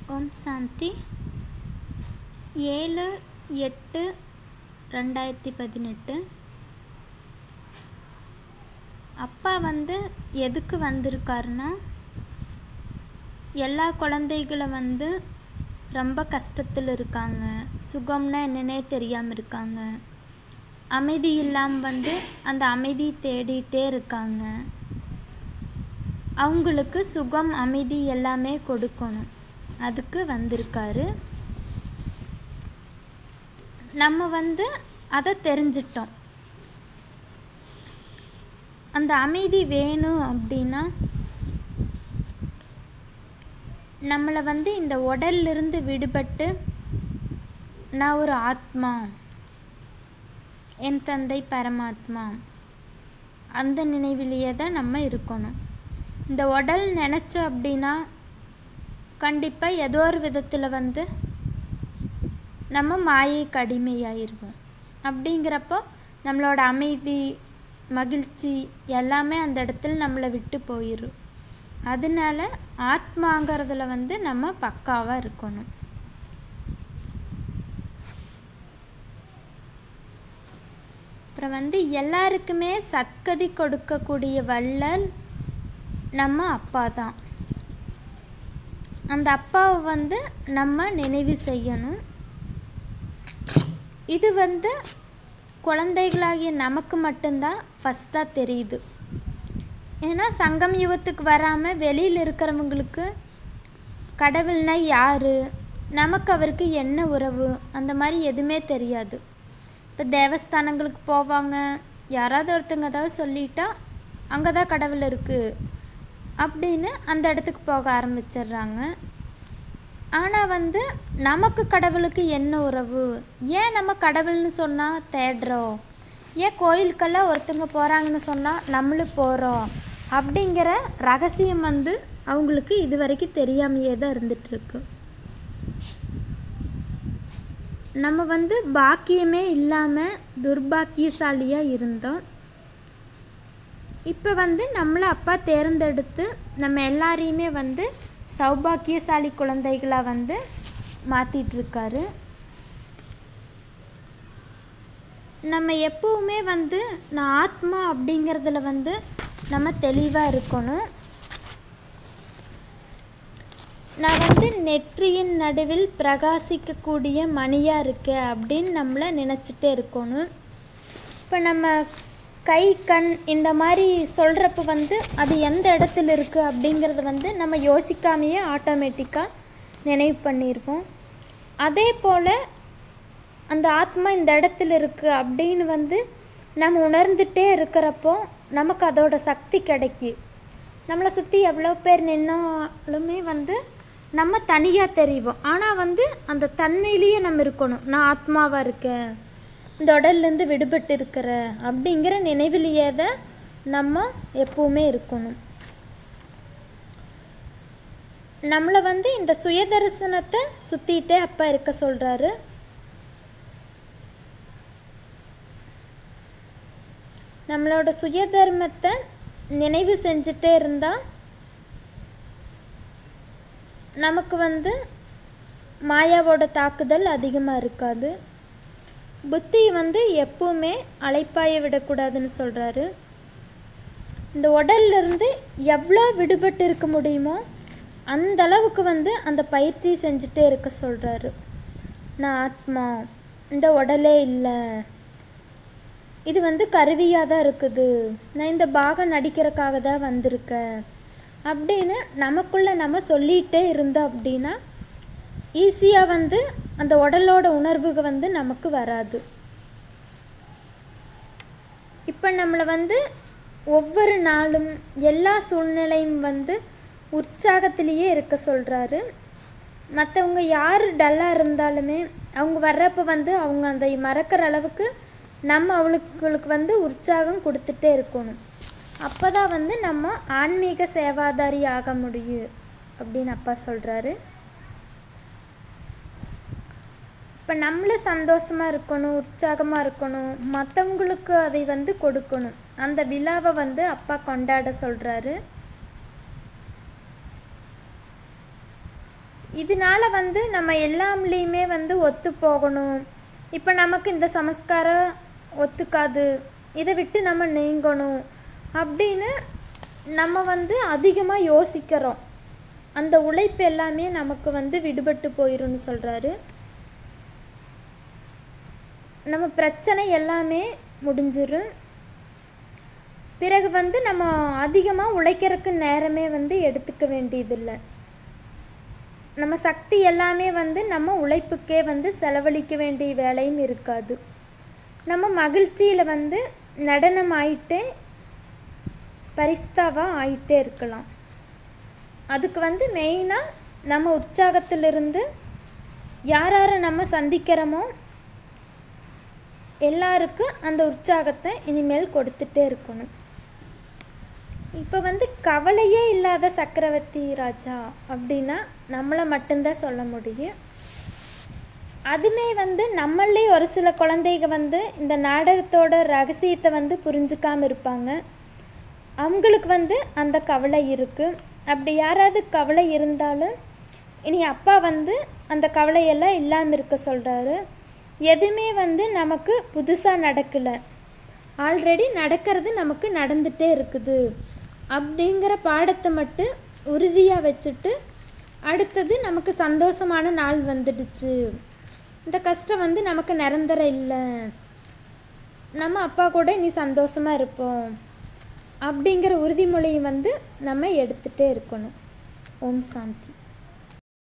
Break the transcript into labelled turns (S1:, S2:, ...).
S1: ஓம் சாந்தி ஏழு எட்டு ரெண்டாயிரத்தி பதினெட்டு அப்பா வந்து எதுக்கு வந்திருக்காருன்னா எல்லா குழந்தைகளை வந்து ரொம்ப கஷ்டத்தில் இருக்காங்க சுகம்னா என்னன்னே தெரியாமல் இருக்காங்க அமைதி இல்லாமல் வந்து அந்த அமைதி தேடிட்டே இருக்காங்க அவங்களுக்கு சுகம் அமைதி எல்லாமே கொடுக்கணும் அதுக்கு வந்திருக்காரு நம்ம வந்து அதை தெரிஞ்சிட்டோம் அந்த அமைதி வேணும் அப்படின்னா நம்மளை வந்து இந்த உடல்லிருந்து விடுபட்டு நான் ஒரு ஆத்மா என் தந்தை பரமாத்மா அந்த நினைவிலேயே தான் நம்ம இருக்கணும் இந்த உடல் நினச்சோம் அப்படின்னா கண்டிப்பாக ஏதோ ஒரு விதத்தில் வந்து நம்ம மாயைக்கு அடிமையாயிருவோம் அப்படிங்கிறப்போ நம்மளோட அமைதி மகிழ்ச்சி எல்லாமே அந்த இடத்துல நம்மளை விட்டு போயிடும் அதனால ஆத்மாங்கிறதுல வந்து நம்ம பக்காவாக இருக்கணும் அப்புறம் வந்து எல்லாருக்குமே சத்கதி கொடுக்கக்கூடிய வள்ளல் நம்ம அப்பா தான் அந்த அப்பாவை வந்து நம்ம நினைவு செய்யணும் இது வந்து குழந்தைகளாகிய நமக்கு மட்டும்தான் ஃபஸ்ட்டாக தெரியுது ஏன்னா சங்கம் யுகத்துக்கு வராமல் வெளியில் இருக்கிறவங்களுக்கு கடவுள்னா யார் நமக்கு அவருக்கு என்ன உறவு அந்த மாதிரி எதுவுமே தெரியாது இப்போ தேவஸ்தானங்களுக்கு போவாங்க யாராவது ஒருத்தங்க ஏதாவது சொல்லிட்டா அங்கே தான் கடவுள் இருக்குது அப்படின்னு அந்த இடத்துக்கு போக ஆரம்பிச்சிடுறாங்க ஆனால் வந்து நமக்கு கடவுளுக்கு என்ன உறவு ஏன் நம்ம கடவுள்னு சொன்னால் தேடுறோம் ஏன் கோயிலுக்கெல்லாம் ஒருத்தங்க போகிறாங்கன்னு சொன்னால் நம்மளும் போகிறோம் அப்படிங்கிற ரகசியம் வந்து அவங்களுக்கு இது வரைக்கும் தெரியாமையே தான் இருந்துகிட்ருக்கு நம்ம வந்து பாக்கியமே இல்லாமல் துர்பாக்கியசாலியாக இருந்தோம் இப்போ வந்து நம்மளை அப்பா தேர்ந்தெடுத்து நம்ம எல்லாரையுமே வந்து சௌபாக்கியசாலி குழந்தைகளாக வந்து மாற்றிட்டுருக்காரு நம்ம எப்பவுமே வந்து நான் ஆத்மா அப்படிங்கிறதுல வந்து நம்ம தெளிவாக இருக்கணும் நான் வந்து நெற்றியின் நடுவில் பிரகாசிக்கக்கூடிய மணியாக இருக்கேன் அப்படின்னு நம்மளை நினச்சிட்டே இருக்கணும் இப்போ நம்ம கை கண் இந்த மாதிரி சொல்கிறப்ப வந்து அது எந்த இடத்துல இருக்குது அப்படிங்கிறத வந்து நம்ம யோசிக்காமையே ஆட்டோமேட்டிக்காக நினைவு பண்ணியிருப்போம் அதே போல் அந்த ஆத்மா இந்த இடத்துல இருக்குது அப்படின்னு வந்து நம்ம உணர்ந்துட்டே இருக்கிறப்போ நமக்கு அதோட சக்தி கிடைக்கி நம்மளை சுற்றி எவ்வளோ பேர் நின்னாலுமே வந்து நம்ம தனியாக தெரிவோம் ஆனால் வந்து அந்த தன்மையிலேயே நம்ம இருக்கணும் நான் ஆத்மாவாக இருக்கேன் இந்த உடல்லேருந்து விடுபட்டு இருக்கிற அப்படிங்கிற நினைவிலேயே தான் நம்ம எப்பவுமே இருக்கணும் நம்மளை வந்து இந்த சுயதரிசனத்தை சுற்றிட்டே அப்பா இருக்க சொல்கிறாரு நம்மளோட சுயதர்மத்தை நினைவு செஞ்சுட்டே இருந்தால் நமக்கு வந்து மாயாவோட தாக்குதல் அதிகமாக இருக்காது புத்தி வந்து எப்பவுமே அலைப்பாய விடக்கூடாதுன்னு சொல்கிறாரு இந்த உடல்லிருந்து எவ்வளோ விடுபட்டு இருக்க முடியுமோ அந்த அளவுக்கு வந்து அந்த பயிற்சி செஞ்சுட்டே இருக்க சொல்கிறாரு நான் ஆத்மா இந்த உடலே இல்லை இது வந்து கருவியாக தான் இருக்குது நான் இந்த பாகம் நடிக்கிறதுக்காக தான் வந்திருக்கேன் அப்படின்னு நமக்குள்ளே நம்ம சொல்லிகிட்டே இருந்தோம் அப்படின்னா ஈஸியாக வந்து அந்த உடலோட உணர்வுகள் வந்து நமக்கு வராது இப்போ நம்மளை வந்து ஒவ்வொரு நாளும் எல்லா சூழ்நிலையும் வந்து உற்சாகத்திலேயே இருக்க சொல்கிறாரு மற்றவங்க யார் டல்லாக இருந்தாலுமே அவங்க வர்றப்போ வந்து அவங்க அந்த மறக்கிற அளவுக்கு நம்ம அவளுக்கு வந்து உற்சாகம் கொடுத்துட்டே இருக்கணும் அப்போ தான் வந்து நம்ம ஆன்மீக சேவாதாரி ஆக முடியும் அப்படின்னு அப்பா சொல்கிறாரு இப்போ நம்மளும் சந்தோஷமாக இருக்கணும் உற்சாகமாக இருக்கணும் மற்றவங்களுக்கு அதை வந்து கொடுக்கணும் அந்த விழாவை வந்து அப்பா கொண்டாட சொல்கிறாரு இதனால வந்து நம்ம எல்லாம்லேயுமே வந்து ஒத்து போகணும் இப்போ நமக்கு இந்த சமஸ்காரம் ஒத்துக்காது இதை விட்டு நம்ம நீங்கணும் அப்படின்னு நம்ம வந்து அதிகமாக யோசிக்கிறோம் அந்த உழைப்பு எல்லாமே நமக்கு வந்து விடுபட்டு போயிரும்னு சொல்கிறாரு நம்ம பிரச்சனை எல்லாமே முடிஞ்சிரும் பிறகு வந்து நம்ம அதிகமாக உழைக்கிறதுக்கு நேரமே வந்து எடுத்துக்க வேண்டியதில்லை நம்ம சக்தி எல்லாமே வந்து நம்ம உழைப்புக்கே வந்து செலவழிக்க வேண்டிய வேலையும் இருக்காது நம்ம மகிழ்ச்சியில் வந்து நடனம் ஆயிட்டே பரிஸ்தாவாக ஆயிட்டே இருக்கலாம் அதுக்கு வந்து மெயினாக நம்ம உற்சாகத்திலிருந்து யார் யாரை நம்ம சந்திக்கிறோமோ எல்லாருக்கும் அந்த உற்சாகத்தை இனிமேல் கொடுத்துட்டே இருக்கணும் இப்போ வந்து கவலையே இல்லாத சக்கரவர்த்தி ராஜா அப்படின்னா நம்மளை மட்டும்தான் சொல்ல முடியும் அதுமே வந்து நம்மளே ஒரு சில குழந்தைங்க வந்து இந்த நாடகத்தோட ரகசியத்தை வந்து புரிஞ்சுக்காம இருப்பாங்க அவங்களுக்கு வந்து அந்த கவலை இருக்குது அப்படி யாராவது கவலை இருந்தாலும் இனி அப்பா வந்து அந்த கவலையெல்லாம் இல்லாமல் இருக்க சொல்கிறாரு எதுவுமே வந்து நமக்கு புதுசாக நடக்கலை ஆல்ரெடி நடக்கிறது நமக்கு நடந்துகிட்டே இருக்குது அப்படிங்கிற பாடத்தை மட்டும் உறுதியாக வச்சுட்டு அடுத்தது நமக்கு சந்தோஷமான நாள் வந்துடுச்சு இந்த கஷ்டம் வந்து நமக்கு நிரந்தரம் இல்லை நம்ம அப்பா கூட இனி சந்தோஷமாக இருப்போம் அப்படிங்கிற உறுதிமொழியை வந்து நம்ம எடுத்துகிட்டே இருக்கணும் ஓம் சாந்தி